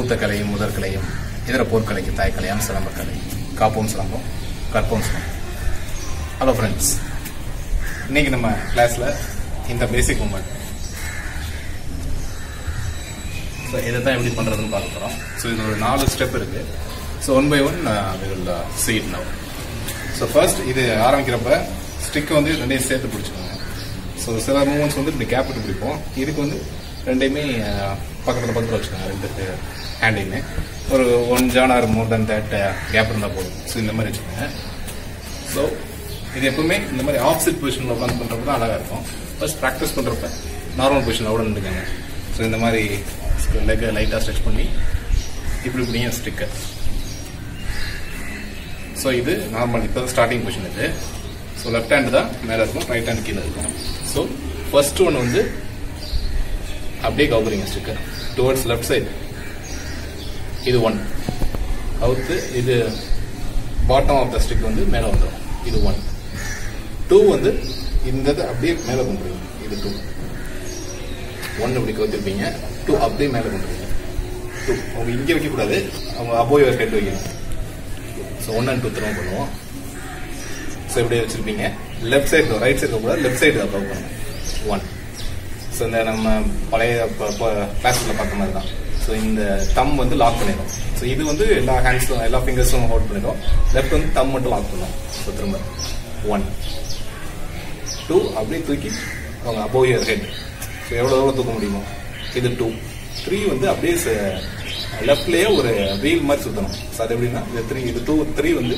மூத்த கலையும் முதற் கலையும் இதர போர்க்கலைக்கு தாய்க்கலையாம் சிலம்பக்கலை காப்போம் சிலம்பம் கற்போம் சிலம்பம் ஹலோ ஃப்ரெண்ட்ஸ் இன்னைக்கு நம்ம கிளாஸ்ல இந்த பேசிக் மூமெண்ட் ஸோ இதை தான் எப்படி பண்ணுறதுன்னு பார்க்க போகிறோம் ஸோ இது ஒரு நாலு ஸ்டெப் இருக்கு so one by one will seat now so first இது ஆரம்பிக்கிறப்ப ஸ்டிக் வந்து ரெண்டையும் சேர்த்து பிடிச்சிக்கோங்க ஸோ சில மூமெண்ட்ஸ் வந்து இப்படி கேப் விட்டு பிடிப்போம் இதுக்கு வந்து ரெண்டையுமே பக்கத்தில் பக்கத்தில் வச்சுக்கோங்க ரெண்டு ஹேண்டையுமே ஒரு ஒன் ஜான் or more than that gap இருந்தால் போதும் ஸோ இந்த மாதிரி வச்சுக்கோங்க ஸோ இது எப்பவுமே இந்த மாதிரி ஆப்சிட் பொசிஷனில் உட்காந்து பண்ணுறப்ப தான் அழகாக இருக்கும் ஃபர்ஸ்ட் ப்ராக்டிஸ் பண்ணுறப்ப நார்மல் பொசிஷனில் கூட நின்றுக்கங்க ஸோ இந்த மாதிரி லெக்கை லைட்டாக ஸ்ட்ரெச் பண்ணி இப்படி இப்படியும் ஸ்டிக்கர் ஸோ இது நார்மல் இப்போ ஸ்டார்டிங் பொசிஷன் இது ஸோ லெஃப்ட் ஹேண்ட் தான் மேலே இருக்கும் ரைட் ஹேண்ட் கீழே இருக்கும் ஸோ ஃபர்ஸ்ட் ஒன் வந்து அப்படியே கவுக்குறீங்க ஸ்டிக்கர் டுவர்ட்ஸ் லெஃப்ட் சைடு இது ஒன் அவுத்து இது பாட்டம் ஆஃப் த ஸ்டிக் வந்து மேலே வந்துடும் இது ஒன் டூ வந்து இந்த இது அப்படியே மேலே கொண்டு இது டூ ஒன் இப்படி கவுத்திருப்பீங்க டூ அப்படியே மேலே கொண்டு டூ அவங்க இங்கே வைக்கக்கூடாது அவங்க அபோய் ஒரு ஹெட் வைக்கணும் ஸோ ஒன் அண்ட் டூ திரும்ப பண்ணுவோம் ஸோ இப்படியே வச்சிருப்பீங்க லெஃப்ட் சைடு ரைட் சைடு கூட லெஃப்ட் சைடு அப்ளை பண்ணும் ஒன் ஸோ இந்த நம்ம பழைய கிளாஸில் பார்த்த மாதிரி தான் ஸோ இந்த தம் வந்து லாக் பண்ணிடும் ஸோ இது வந்து எல்லா ஹேண்ட்ஸும் எல்லா ஃபிங்கர்ஸும் ஹோல்ட் பண்ணிடும் லெஃப்ட் வந்து தம் மட்டும் லாக் பண்ணும் ஸோ திரும்ப ஒன் டூ அப்படியே தூக்கி அவங்க அபோவ் யர் ஹெட் ஸோ எவ்வளோ எவ்வளோ தூக்க முடியுமோ இது டூ த்ரீ வந்து அப்படியே லெஃப்ட்லேயே ஒரு வீல் மாதிரி சுற்றணும் ஸோ அது எப்படின்னா இது த்ரீ இது டூ த்ரீ வந்து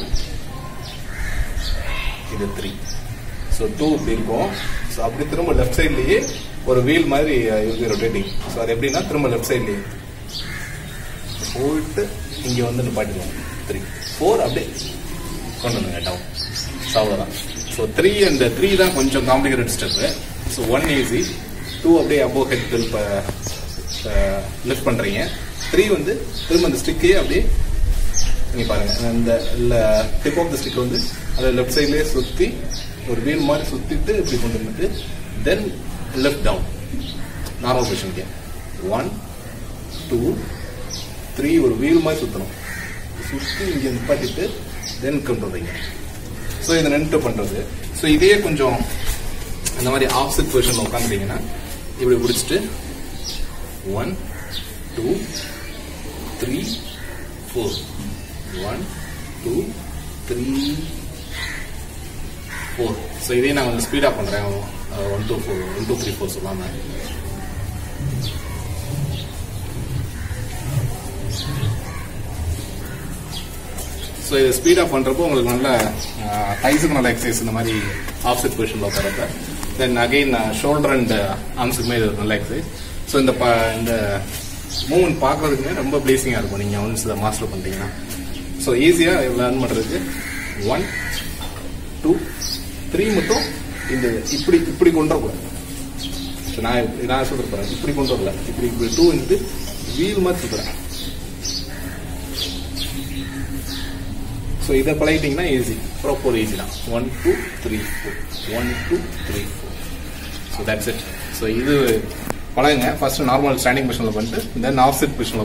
இது த்ரீ ஸோ டூ இப்படி இருக்கும் ஸோ அப்படி திரும்ப லெஃப்ட் சைட்லேயே ஒரு வீல் மாதிரி இருக்கு ரொட்டேட்டிங் ஸோ அது எப்படின்னா திரும்ப லெஃப்ட் சைட்லேயே போயிட்டு இங்கே வந்து நிப்பாட்டிடுவோம் த்ரீ ஃபோர் அப்படியே கொண்டு வந்துங்க டவுன் ஸோ அவ்வளோதான் ஸோ த்ரீ அண்ட் த்ரீ தான் கொஞ்சம் complicated step so one easy two அப்படியே அபோவ் ஹெட் ஹெல்ப் லிஃப்ட் பண்ணுறீங்க த்ரீ வந்து திரும்ப அந்த ஸ்டிக்கையே அப்படியே நீங்க பாருங்க இந்த டிப் ஆஃப் த ஸ்டிக் வந்து அதை லெஃப்ட் சைட்லேயே சுற்றி ஒரு வீல் மாதிரி சுற்றிட்டு இப்படி கொண்டு வந்துட்டு தென் லெஃப்ட் டவுன் நார்மல் பொசிஷனுக்கு ஒன் டூ த்ரீ ஒரு வீல் மாதிரி சுற்றணும் சுற்றி இங்கே நிப்பாட்டிட்டு தென் கொண்டு வந்தீங்க ஸோ இதை நின்று பண்ணுறது ஸோ இதே கொஞ்சம் இந்த மாதிரி ஆப்சிட் பொசிஷனில் உட்காந்துட்டீங்கன்னா இப்படி பிடிச்சிட்டு one two three four one two three four so இதே நான் கொஞ்சம் ஸ்பீடாக பண்ணுறேன் one two four one two three four சொல்லாமல் ஸோ இது ஸ்பீடாக பண்ணுறப்போ உங்களுக்கு நல்ல டைஸுக்கு நல்ல எக்ஸசைஸ் இந்த மாதிரி ஆப்செட் பொசிஷனில் உட்காரப்ப தென் அகெயின் ஷோல்டர் அண்ட் ஆர்ம்ஸுக்குமே இது ஒரு நல்ல எக்ஸசைஸ் ஸோ இந்த ப இந்த மூவ்மெண்ட் பார்க்குறதுக்குமே ரொம்ப ப்ளீசிங்காக இருக்கும் நீங்கள் ஒன்ஸ் இதை மாஸ்டர் பண்ணிட்டீங்கன்னா ஸோ ஈஸியாக லேர்ன் பண்ணுறதுக்கு ஒன் டூ த்ரீ மட்டும் இந்த இப்படி இப்படி கொண்டு வரக்கூடாது ஸோ நான் நான் சொல்ல போகிறேன் இப்படி கொண்டு வரல இப்படி இப்படி டூ வந்து வீல் மாதிரி சுற்றுறேன் ஸோ இதை பழகிட்டீங்கன்னா ஈஸி ப்ராப்பர் ஈஸி தான் one two three four one two three four so that's it so இது பழகுங்க ஃபர்ஸ்ட் நார்மல் ஸ்டாண்டிங் பொசிஷனில் பண்ணிட்டு தென் ஆஃப் செட் பொசிஷனில்